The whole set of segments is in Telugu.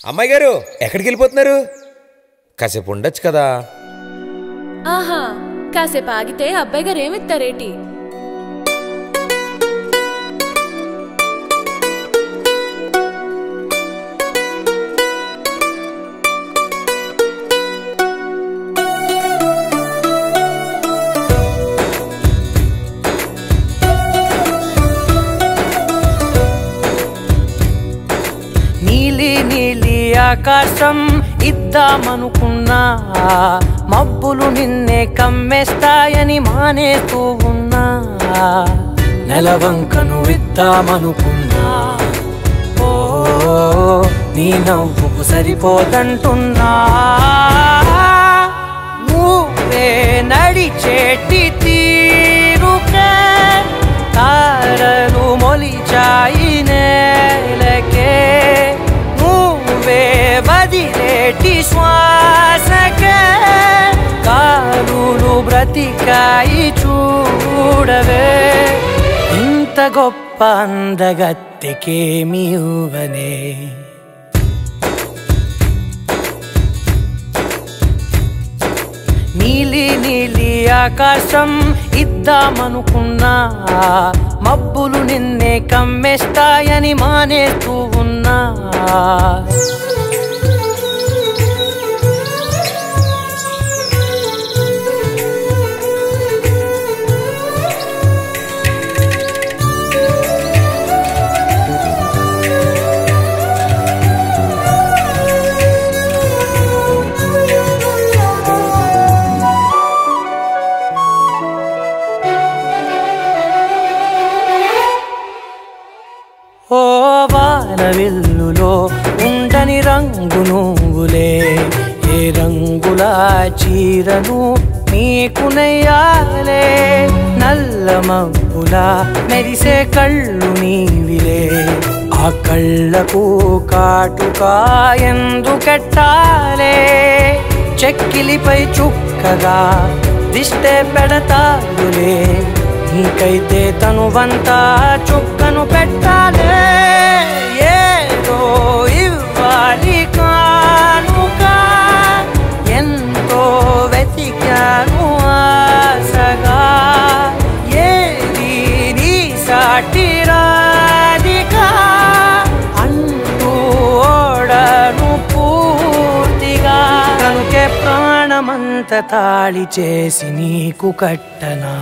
అమ్మాయి గారు ఎక్కడికి వెళ్ళిపోతున్నారు కాసేపు ఉండొచ్చు కదా ఆహా కాసేపు ఆగితే అబ్బాయి గారు ఏమిస్తారేటి నీలి నీలి ఆకాశం ఇద్దామనుకున్నా మబ్బులు నిన్నే కమ్మేస్తాయని మానేస్తూ ఉన్నా నెలవంకను ఇద్దామనుకున్నా ఓ నీ నవ్వుకు సరిపోదంటున్నా నువ్వే నడిచేటి తీరుకే తారలు మొలిచాయి నేలకే నువ్వే వదిలేటి శ్వాసకే కాలులు బ్రతికాయి చూడవే ఇంత గొప్ప అందగత్తెకేమి ఇవ్వనే నీలి నీలి ఆకాశం ఇద్దామనుకున్నా మబ్బులు నిన్నే కమ్మేస్తాయని మానేస్తూ ఉన్నా ఓ వానవిల్లులో ఉండని రంగు నువ్వులే ఏ రంగుల చీరను నీకు నెయ్యాలే నల్ల మబ్బుల మెరిసే కళ్ళు నీవిలే ఆ కళ్ళకు కాటుకా ఎందుకెట్టాలే చెక్కిలిపై చుక్కగా దిష్టే పెడతాడులే నీకైతే తనువంతా చుక్కను పెట్టాలే ఏదో ఇవ్వాలి కానుక ఎంతో వెతికాను ఆశగా ఏది నీ సాటి రాధిక అంటూ ఓడను పూర్తిగా కనుకే ప్రాణమంత తాళి చేసి నీకు కట్టనా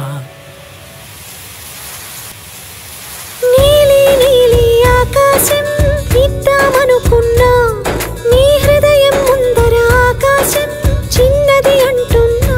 నీలి నీలి ఆకాశం ఇద్దామనుకున్నా నీ హృదయం ముందర ఆకాశం చిన్నది అంటున్నా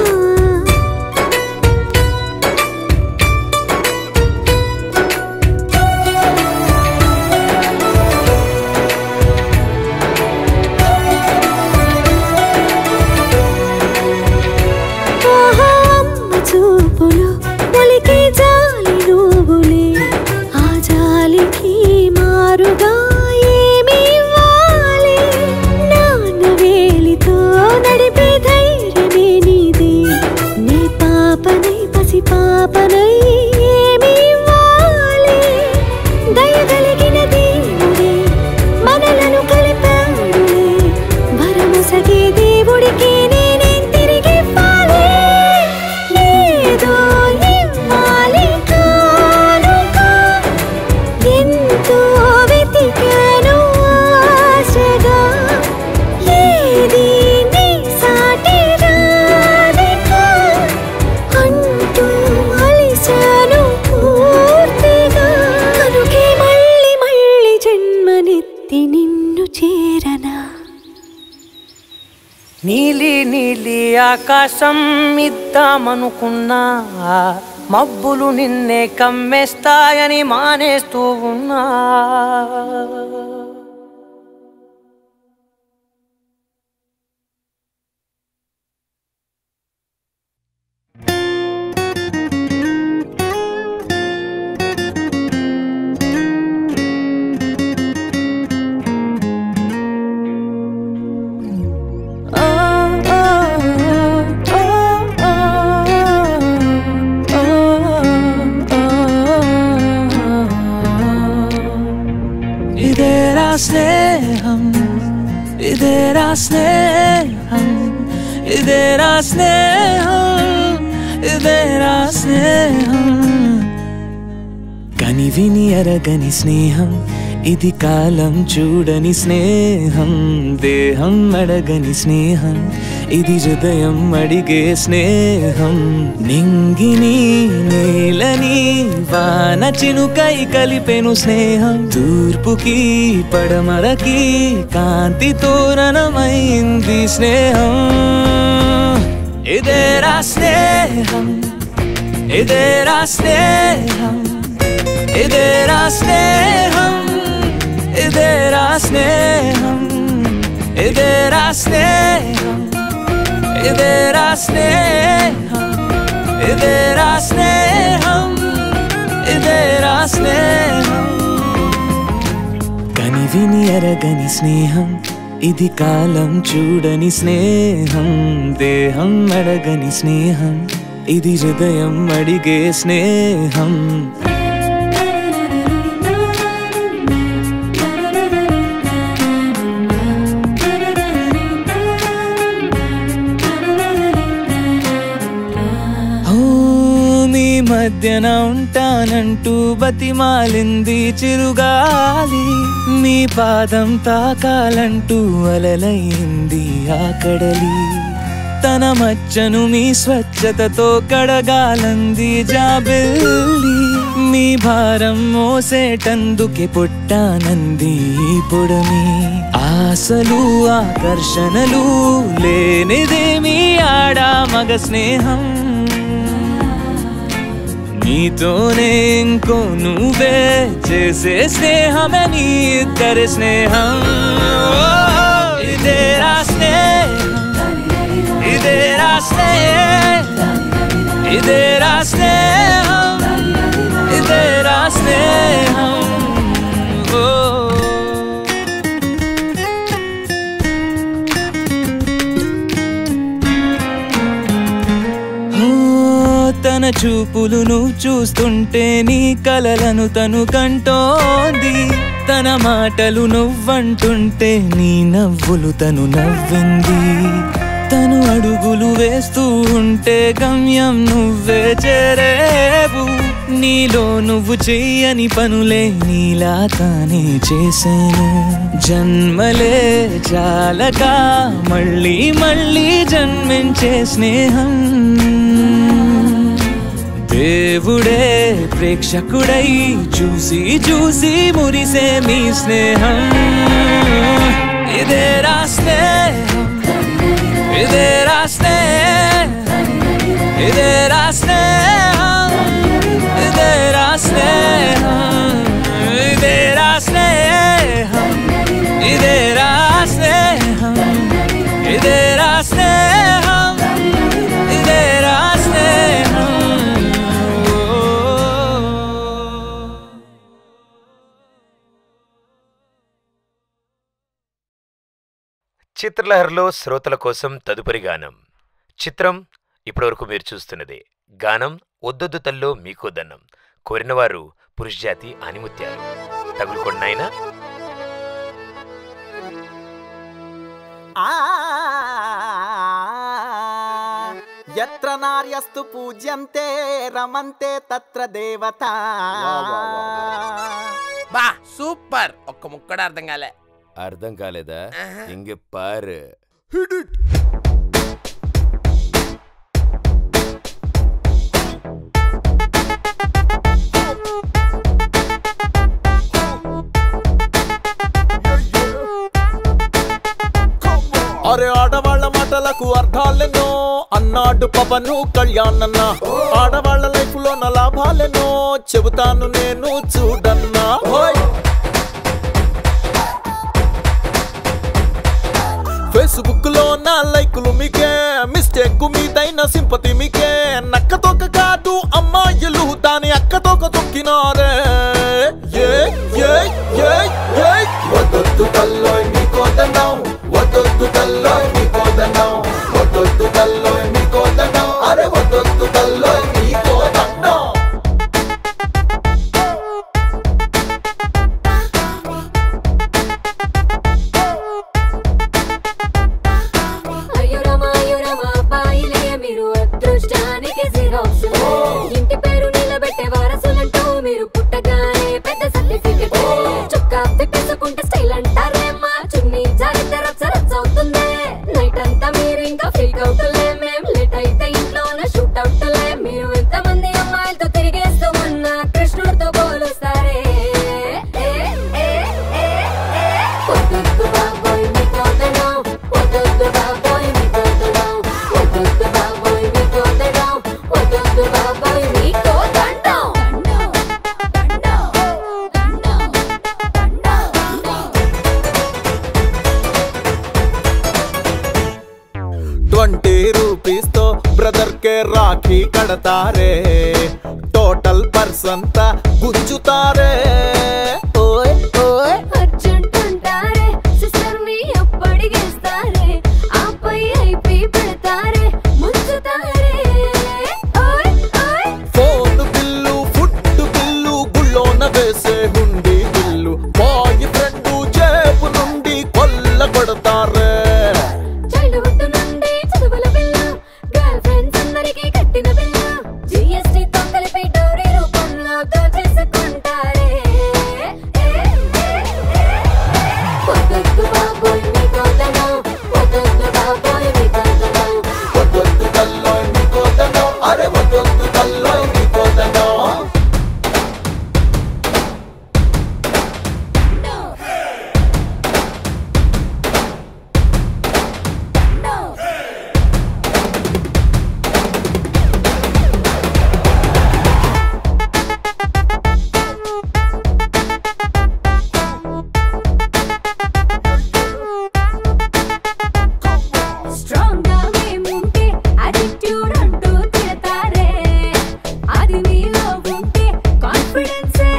ఆహా అమ్మ చూపులు ఒలికే జాలి నువ్వులే ఆ జాలికి మారుగా ఏమి ఇవ్వాలి నాన్న వేలితో నడిపే ధైర్యమే నీదే నీ పాపనై పసి పాపనై ఏమి ఇవ్వాలి దయగలిగిన దేవుడే మనలను కలిపాడులే వరముసగే దేవుడికి నేనేం తిరిగి ఇవ్వాలి ఏదో ఇవ్వాలి కానుక ఎంతో వెతికాను ఆశగా ఏది నీ సాటి రాధిక అంటూ అలిశాను పూర్తిగా కనుకే మళ్ళీ మళ్ళీ జన్మనెత్తి నిన్ను చేరనా నీలి నీలి ఆకాశం ఇద్దామనుకున్నా మబ్బులు నిన్నే కమ్మేస్తాయని మానేస్తూ ఉన్నా ఇదేరా స్నేహం ఇదేరా స్నేహం ఇదేరా స్నేహం కని విని అరగని స్నేహం ఇది కాలం చూడని స్నేహం దేహం అడగని స్నేహం ఇది హృదయం అడిగే స్నేహం నింగిని నేలని వాన చినుకై కలిపెను స్నేహం తూర్పుకి పడమరకి కాంతి తోరణమైంది స్నేహం ఇదేరా స్నేహం ఇదేరా స్నేహం ఇదేరా స్నేహం ఇదేరా స్నేహం ఇదేరా స్నేహం ఇదేరా స్నేహం ఇదేరా స్నేహం ఇదేరా స్నేహం కని విని అరగని స్నేహం ఇది కాలం చూడని స్నేహం దేహం అడగని స్నేహం ఇది హృదయం అడిగే స్నేహం ఓ, మీ మధ్యన ఉంటానంటూ బతిమాలింది చిరుగాలి మీ పాదం తాకాలంటూ అలలైంది ఆ కడలి తన మచ్చను మీ స్వచ్ఛతతో కడగాలంది జాబిల్లి మీ భారం మోసేటందుకే పుట్టానంది ఈ పొడమి ఆశలు ఆకర్షణలు లేనిదేమి ఆడా మగ స్నేహం నీతోనే ఇంకో నువ్వే చేసే స్నేహమే నీ ఇద్దరి స్నేహం ఓ, ఇదేరా స్నేహం ఇదేరా స్నేహం ఇదేరా స్నేహం ఇదేరా స్నేహం ఓ ఓ, తన చూపులు నువ్వు చూస్తుంటే నీ కలలను తను కంటోంది తన మాటలు నువ్వంటుంటే నీ నవ్వులు తను నవ్వింది తను అడుగులు వేస్తూ ఉంటే గమ్యం నువ్వే చేరేవు నీలో నువ్వు చెయ్యని పనులే నీలా తానే చేశాను జన్మలే చాలగా మళ్ళీ మళ్ళీ జన్మించే స్నేహం దేవుడే ప్రేక్షకుడై చూసి చూసి మురిసే మీ స్నేహం ఇదేరా స్నేహం ఇదేరా స్నేహం ఇదేరా స్నేహం ఇదేరా స్నేహం ఇదేరా స్నేహం ఇదేరా స్నేహం ఇదేరా స్నేహం ఇదేరా స్నేహం ఓ. చిత్రలహరిలో శ్రోతల కోసం తదుపరి గానం చిత్రం ఇప్పటివరకు మీరు చూస్తున్నదే గానం ఒద్దొద్దు తల్లో మీకో దన్నం కోరినవారు పురుషజాతి ఆనిముత్యాలు తగులుకొండాయినా ఆ యత్ర నార్యస్తు పూజ్యంతే రమంతే తత్ర దేవత బా సూపర్ ఒక్క ముక్కడ అర్థం కాలే అర్థం కాలేదా ఇంగ పారు అరే ఆడవాళ్ళ మాటలకు అర్థాలెన్నో అన్నాడు పవను కళ్యాణన్న ఆడవాళ్ళ లైఫ్ లో నా లాభాలెన్నో చెబుతాను నేను చూడన్నా హోయ్ ఫేస్బుక్ లో నా లైకులు మీకే మిస్టేక్ మీదైన సింపతి మీకే నక్క తొక్క కాదు అమ్మాయిలు దాని అక్క తొక్క తొక్కినారే ఏ ఏ ఏ ఏ వదొద్దు తల్లోయ్ నీకోదన్నాం వదొద్దు తల్లోయ్ నీకోదన్నాం వదొద్దు తల్లోయ్ నీకోదన్నాం అరే వదొద్దు తల్లోయ్ నీకోదన్నాం ట్వంటీ రూపీస్ తో బ్రదర్ కే రాఖీ కడతారే టోటల్ పర్సన్ తా గుంజుతారే ఓయ్ ఓయ్ అర్జెంట్ అంటారే సిస్టర్ ని అప్పడిగేస్తారే ఆపై ఐపి పెడతారే ముంచుతారే ఓయ్ ఓయ్ ఫోన్ బిల్లు ఫుడ్ బిల్లు గుళ్ళోన వేసే హుండి బిల్లు బాయ్ ఫ్రెండ్ జేబు నుండి కొల్ల కొడతారే చైల్డ్హుడ్ నుండి చదువుల బిల్ల గర్ల్ ఫ్రెండ్స్ అందరికీ కట్టిన బిల్ల జిఎస్టీ తో కలిపి డోరీ రూపంలో దోచేసుకుంటారే పొద్దు బాబోయ్ మీ కోదనా పొద్దు బాబోయ్ మీ కోదనా వద్దొద్దు తల్లోయ్ నీకోదనో అరే వద్దొద్దు తల్లోయ్ నీకోదనో స్ట్రాంగ్ గా మేముంటే యాటిట్యూడ్ అంటూ తిడతారే అది మీలో ఉంటే కాన్ఫిడెన్సే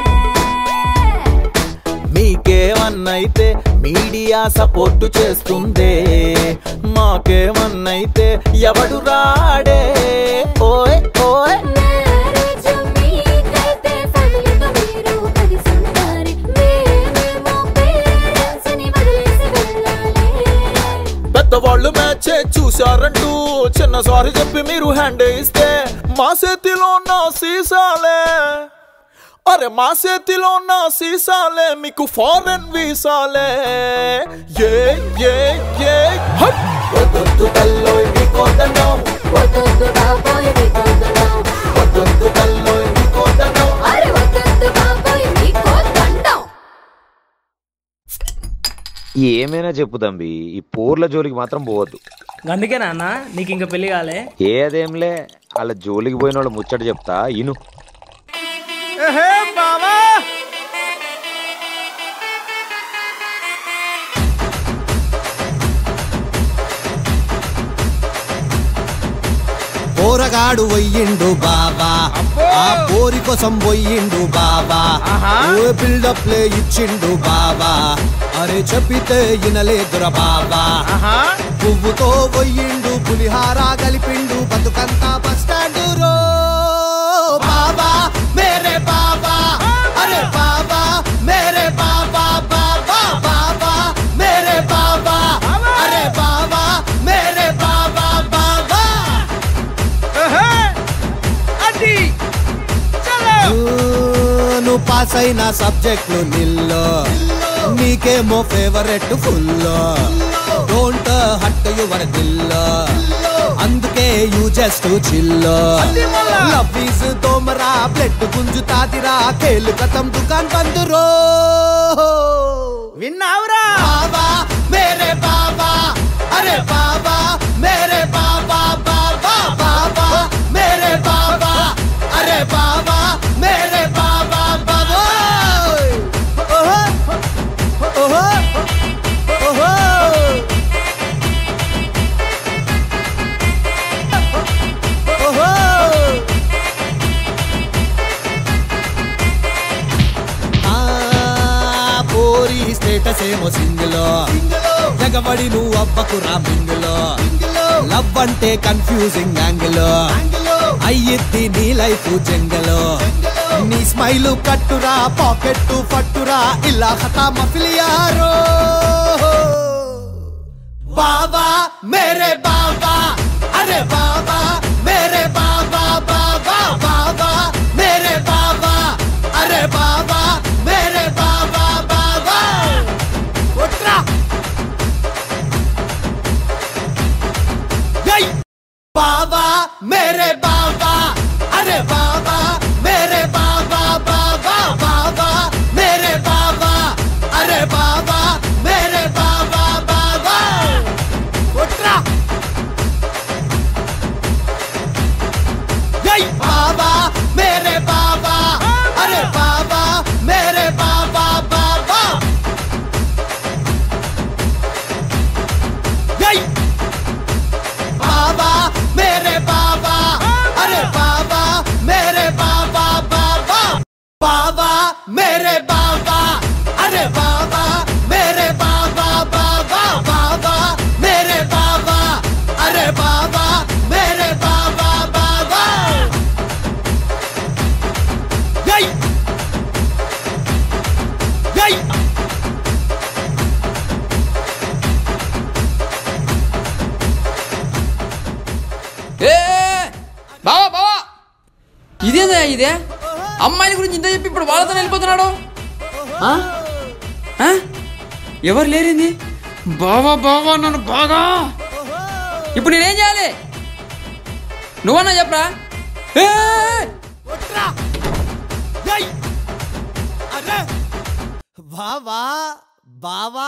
మీకేమన్నైతే మీడియా సపోర్టు చేస్తుందే మాకేమన్నైతే ఎవడు రాడే ఓయ్ ఓయ్ మ్యారేజ్ మీకైతే ఫ్యామిలీతో మీరు కలిసి ఉంటారు మేమేమో పేరెంట్స్ ని వదిలేసి వెళ్ళాలి పెద్దవాళ్ళు మ్యాచ్ చూశారంటూ చిన్న సారీ చెప్పి మీరు హ్యాండ్ ఇస్తే మా చేతిలో ఉన్న సీసాలే అరే మా చేతిలో ఉన్న సీసాలే మీకు ఫారెన్ వీసాలే ఏ ఏ ఏ హట్ వద్దొద్దు తల్లోయ్ నీకోదనో వద్దొద్దు బాబోయ్ మీ కోదనా వద్దొద్దు తల్లోయ్ నీకోదనో అరే వద్దొద్దు బాబోయ్ మీ కోదండం ఏమైనా చెప్పు తంబి ఈ పోర్ల జోలికి మాత్రం పోవద్దు అందుకే నాన్న నీకు ఇంకా పెళ్లి కాలే ఏదేంలే వాళ్ళ జోలికి పోయిన వాళ్ళు ముచ్చట చెప్తా ఇను పోరగాడు పోయిండు బాబా ఆ పోరి కోసం పోయిండు బాబా ఓ బిల్డప్ లే ఇచ్చిండు బాబా అరే చెప్పితే ఇనలేదురా బాబా పువ్వుతో పోయిండు పులిహార కలిపిండు బతుకంతా బస్ స్టాండ్ రో బాబా మేరే బాబా అరే బాబా మేరే బాబా బాబా బాబా మేరే బాబా అరే బాబా మేరే బాబా బాబా నువ్వు పాస్ అయిన సబ్జెక్టులు నిల్లో నీకేమో favourite full don't hurt your దిల్లో అందుకే యూ జస్ట్ చిల్లో లవ్ ఈజ్ తోమరా బ్లడ్ గుంజుతాదిరా కేలు కథం దుకాన్ బంద్ రో విన్నావురా బాబా మేరే బాబా అరే బాబా మేరే బాబా బాబా బాబా మేరే బాబా అరే బాబా మేరే బాబా బాబా ఓహో ఓహో ఓహో ఓహో ఆ పోరి స్టేటస్ ఏమో సింగిల్ జగబడి నువ్వు అవ్వకు రా మింగిలో లవ్ అంటే కన్ఫ్యూజింగ్ యాంగిల్ అయ్యిద్ది నీ లైఫ్ జంగలో నీ స్మైల్ కట్టురా పాకెట్ ఫట్టురా ఇలా ఖతా మఫిలియారో బాబా మేరే బాబా అరే బాబా మేరే బాబా బాబా బాబా మేరే బాబా అరే బాబా మేరే బాబా బాబా కొట్రా యై బాబా మేరే బాబా అరే బాబా మేరే బాబా బాబా బాబా మేరే బాబా అరే బాబా మేరే బాబా బాబా కొట్రా యై బాబా మేరే బాబా అరే బాబా మేరే బాబా బాబా యై బాబా मेरे बाबा अरे बाबा मेरे बाबा बाबा बाबा मेरे बाबा अरे बाबा मेरे बाबा बाबा यही यही ఏ బావా బావా ఇదేందా ఇదే అమ్మాయిల గురించి ఇంత చెప్పి ఇప్పుడు వాళ్ళతో వెళ్ళిపోతున్నాడు ఆ? ఆ? ఎవరు లేరింది బావా బావా నన్ను బాగా ఇప్పుడు నేనేం చేయాలి నువ్వన్నా చెప్పరా ఏ! उठरा यही अरे बाबा बाबा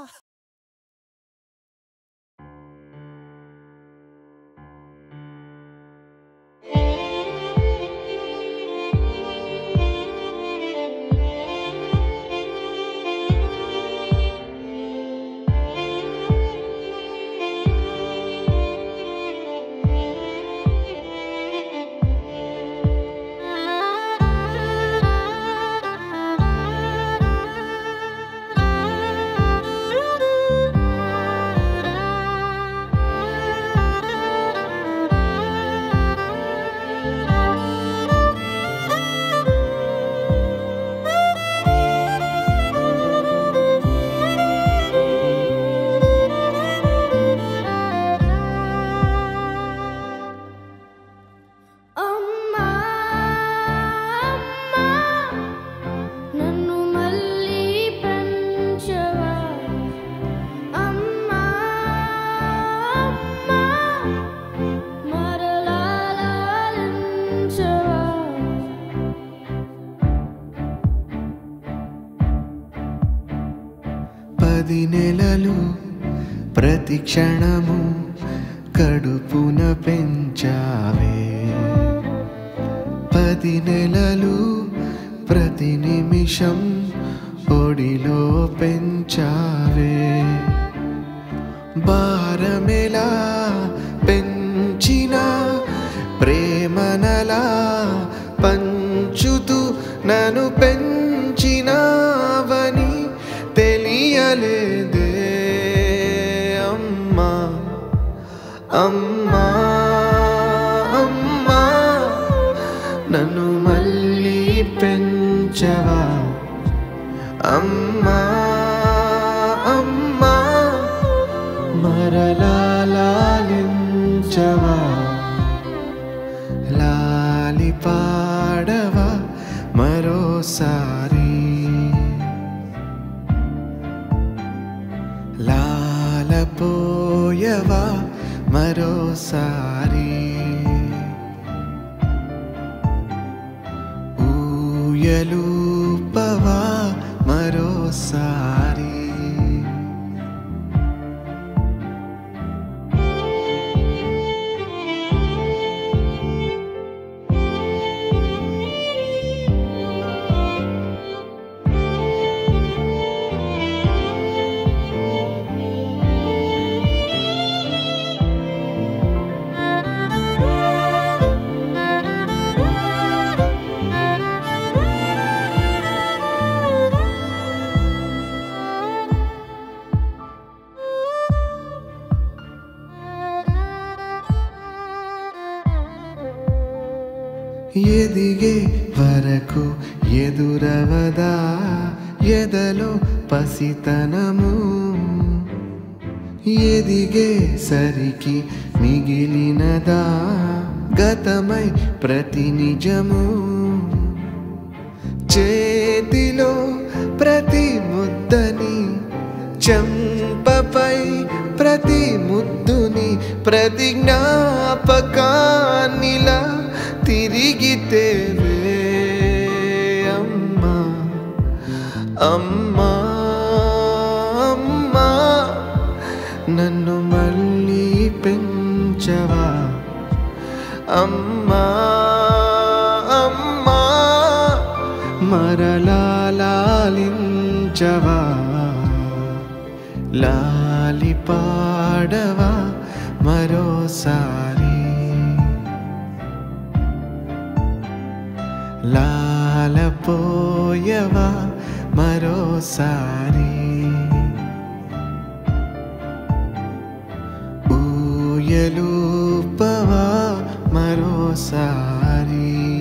అమ్మా అమ్మా నన్ను మళ్ళీ పెంచవా అమ్మా అమ్మా మరలా లాలించవా పది నెలలు ప్రతి క్షణము కడుపున పెంచావే పది నెలలు ప్రతి నిమిషం ఒడిలో పెంచావే భారమెలా పెంచిన ప్రేమనలా పంచుతూ నన్ను పెంచినావని తెలియలేదే అమ్మా అమ్మా అమ్మా నన్ను మళ్ళీ పెంచవా అమ్మా అమ్మా మరలా లాలించవా లాలి పాడవా మరోసారి లాలపోయవా మరోసారి ఊయలూపవా మరోసారి ఎదిగే వరకు ఎదురవదా ఎదలో పసితనము ఎదిగే సరికి మిగిలినదా గతమై ప్రతి నిజము చేతిలో ప్రతి ముద్దని చంపపై ప్రతి ముద్దుని ప్రతి జ్ఞాపకాన్నిలా తిరిగితే అమ్మా అమ్మా అమ్మా నన్ను మళ్ళీ పెంచవా అమ్మా అమ్మా మరలా లాలించవా లాలి పాడవా మరోసారి లాలి వాలపోయవా మరోసారి ఊయలూపవా మరోసారి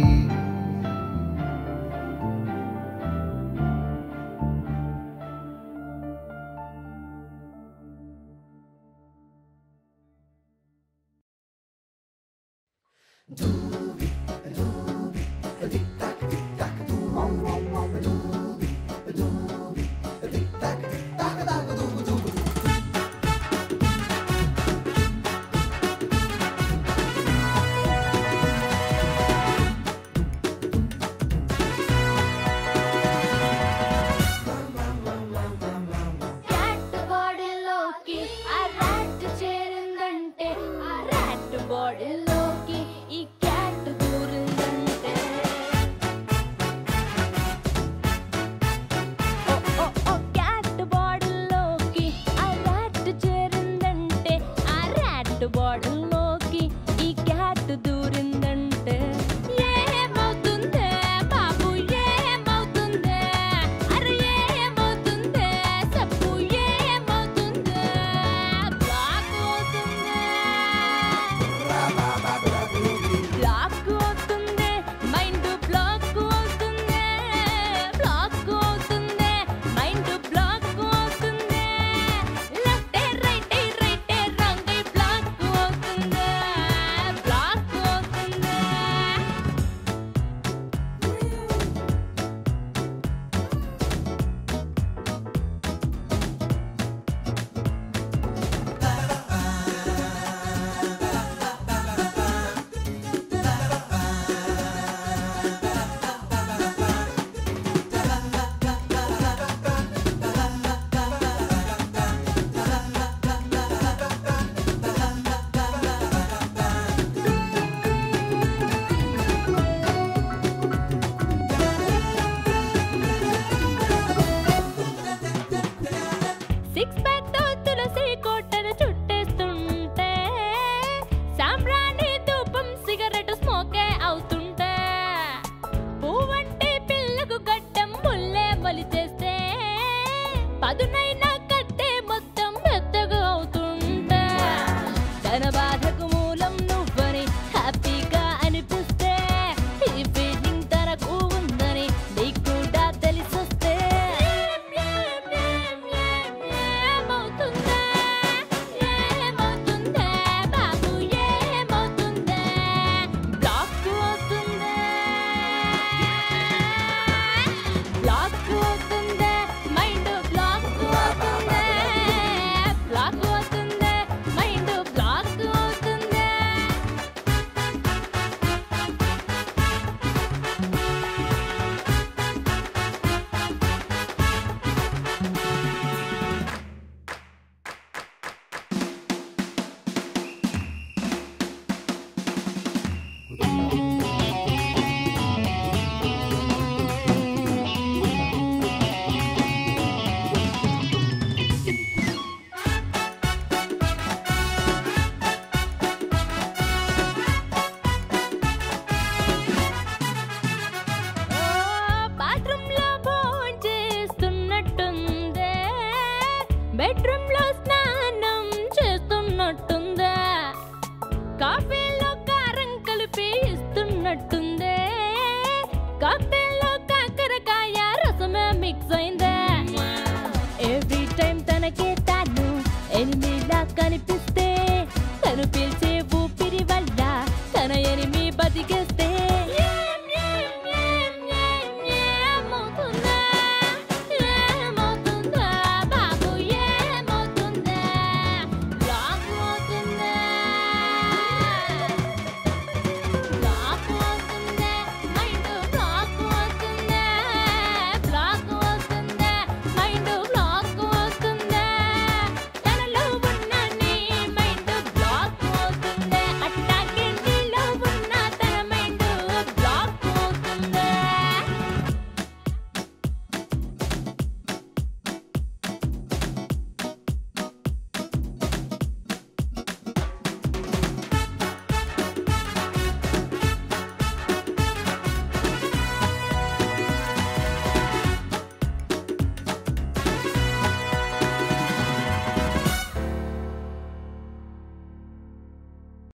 క్యాట్ బాడీలోకి ఆ ర్యాట్ చేరిందంటే ఆ ర్యాట్ బాడీలోకి ఈ క్యాట్ దూరిందంటే ఓ ఓ ఓ క్యాట్ బాడీలోకి ఆ ర్యాట్ చేరిందంటే ఆ ర్యాట్ బాడీలోకి ఈ క్యాట్ దూరిందంటే ఏమవుతుందే బాబు ఏమవుతుందే అరే ఏమవుతుందే సప్పు ఏమవుతుందే బ్లాక్ అవుతుందే బ్లాక్ అవుతుందే మైండ్ బ్లాక్ అవుతుందే బ్లాక్ అవుతుందే మైండ్ బ్లాక్ అవుతుందే left right right wrong block అవుతుందే బ్లాక్ అవుతుందే సిక్స్ ప్యాక్ తో తులసి కోటను చుట్టేస్తుంటే సాంబ్రాణి ధూపం సిగరెట్ స్మోకే అవుతుంటే పువ్వంటి పిల్లకు గడ్డం ముల్లే మొలిచేస్తే పదునైన కట్టే మొత్తం పెద్దగా అవుతుంటే తన బాధకు